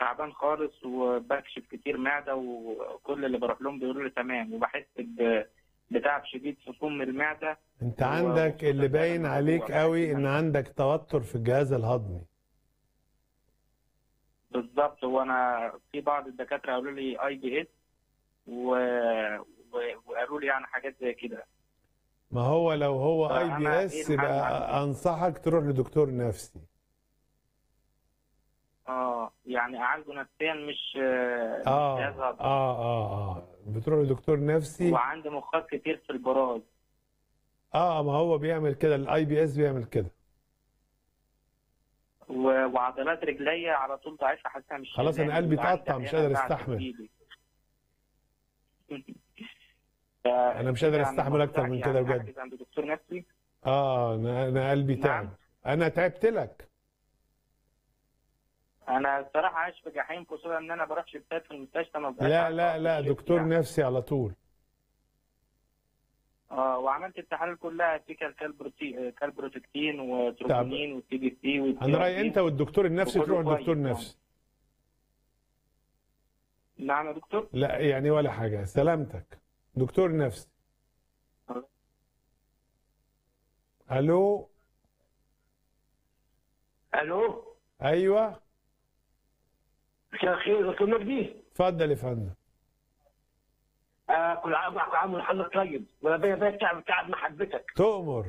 تعبان خالص وبكشف كتير معده وكل اللي بروح لهم بيقولوا لي تمام وبحس ب- بتعب شديد في فم المعده انت هو عندك بص اللي ده باين الموضوع عليك بقى قوي كده. ان عندك توتر في الجهاز الهضمي بالظبط وانا في بعض الدكاتره قالوا لي اي بي اس و... و... وقالوا لي يعني حاجات زي كده ما هو لو هو اي فأنا بي إيه اس الحل يبقى عندي؟ انصحك تروح لدكتور نفسي اه يعني اعالجه نفسيا مش اه مش جهاز اه هضمي. اه اه بتروح لدكتور نفسي وعندي مخاط كتير في البراز اه ما هو بيعمل كده الاي بي اس بيعمل كده و... وعضلات رجليا على طول ضعيفه حاسسها مش خلاص أنا شايلاني. قلبي وعندي اتقطع، مش أحياناً قادر بعد أستحمل. إيدي. انا مش قادر يعني استحمل اكتر من المفروض كده يعني بجد أحجز عند دكتور نفسي اه انا انا قلبي نعم. تعب انا تعبت لك انا الصراحه عايش في جحيم خصوصا ان انا بروح شفتات في المستشفى ما ببقاش لا عارف لا أقف لا في الشيفت دكتور يعني. نفسي على طول اه وعملت التحاليل كلها فيكال كالبروتي... كالبروتكتين وتروبونين والتي بي سي انا رايي انت والدكتور النفسي وكله تروح كويس لدكتور يعني. نفسي نعم يا دكتور لا يعني ولا حاجه سلامتك دكتور نفسي الو الو ايوه مساء الخير دكتور مجدي اتفضل يا فندم آه كل عام كل عام وحضرتك طيب ولا بيا بيا تعب تعب محبتك تؤمر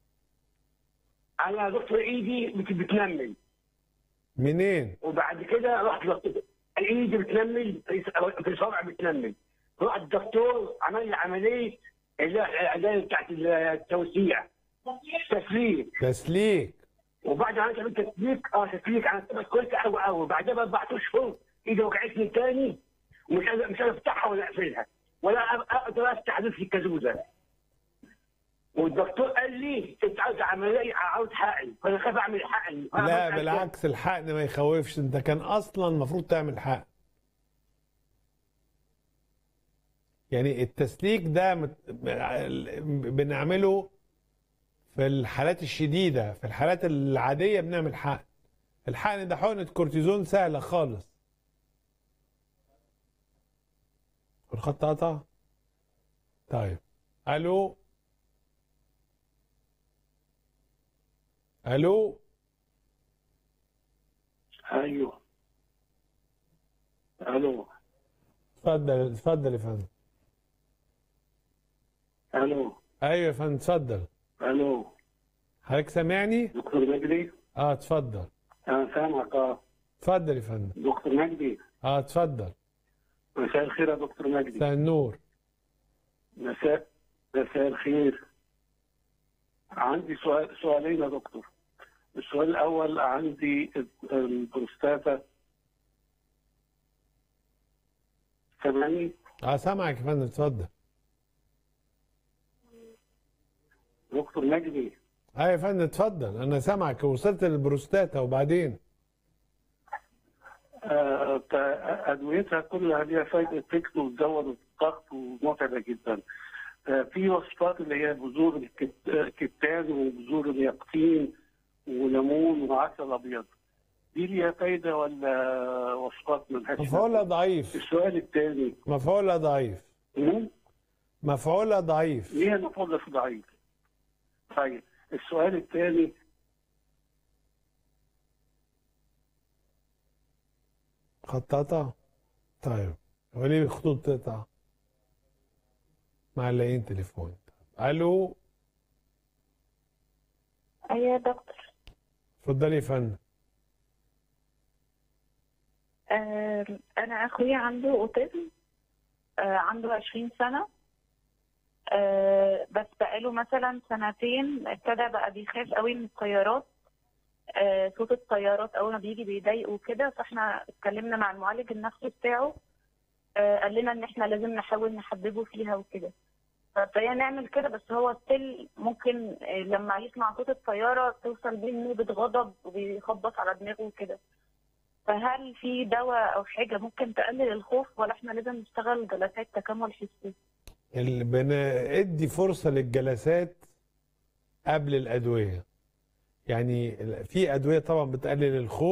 انا دكتور ايدي بت- بتنمل منين وبعد كده رحت دكتور ايدي بتنمل في في صبع بتنمل رحت الدكتور عمل لي عمليه اللي هي العمليه بتاعت التوسيع تسليك تسليك وبعد ما عملت تسليك اه تسليك انا كنت قوي قوي بعدها باربع اشهر ايدي وجعتني تاني ومش قادر مش قادر افتحها ولا اقفلها ولا أ- اقدر افتح نفسي الكازوزه والدكتور قال لي انت عاوز عمليه عاوز حقن فانا خايف اعمل حقن لا بالعكس الحقن ما يخوفش انت كان اصلا المفروض تعمل حقن يعني التسليك ده مت- بنعمله في الحالات الشديدة في الحالات العادية بنعمل حقن الحقن ده حقنة كورتيزون سهلة خالص الخط قطع طيب الو الو ايوه الو اتفضل اتفضل يا فندم الو ايوه يا فندم اتفضل الو حضرتك سامعني دكتور مجدي اه اتفضل انا سامعك اه اتفضل يا فندم دكتور مجدي اه اتفضل مساء الخير يا دكتور مجدي مساء النور مساء مساء الخير عندي سؤال سؤالين يا دكتور السؤال الاول عندي البروستاتا سامعني اه سامعك يا فندم اتفضل دكتور مجدي اه يا فندم اتفضل انا سامعك وصلت للبروستاتا وبعدين آه، تا- ادويتها كلها ليها فايده تكتب وتزود الضغط ومتعبه جدا آه، في وصفات اللي هي بذور الكت- الكتان وبذور اليقطين وليمون وعسل ابيض دي ليها فايده ولا وصفات ملهاش مفعولها ضعيف السؤال الثاني مفعولها ضعيف مفعولها ضعيف ليه المفروض في ضعيف طيب السؤال الثاني خط قطع طيب هو ليه الخطوط تقطع معلقين تليفون الو ايوه يا دكتور اتفضلي يا فندم آه انا اخويا عنده اوتيزم آه عنده 20 سنه آه بس بقاله مثلا سنتين ابتدى بقى بيخاف قوي من الطيارات آه صوت الطيارات اول ما بيجي بيضايقه كده فاحنا اتكلمنا مع المعالج النفسي بتاعه آه قال لنا ان احنا لازم نحاول نحببه فيها وكده فابتدينا نعمل كده بس هو ستيل ممكن آه، لما يسمع صوت الطياره توصل بيه نوبه غضب وبيخبط على دماغه وكده فهل في دواء او حاجه ممكن تقلل الخوف ولا احنا لازم نشتغل جلسات تكامل حسي اللي بندي فرصة للجلسات قبل الأدوية يعني في أدوية طبعا بتقلل الخوف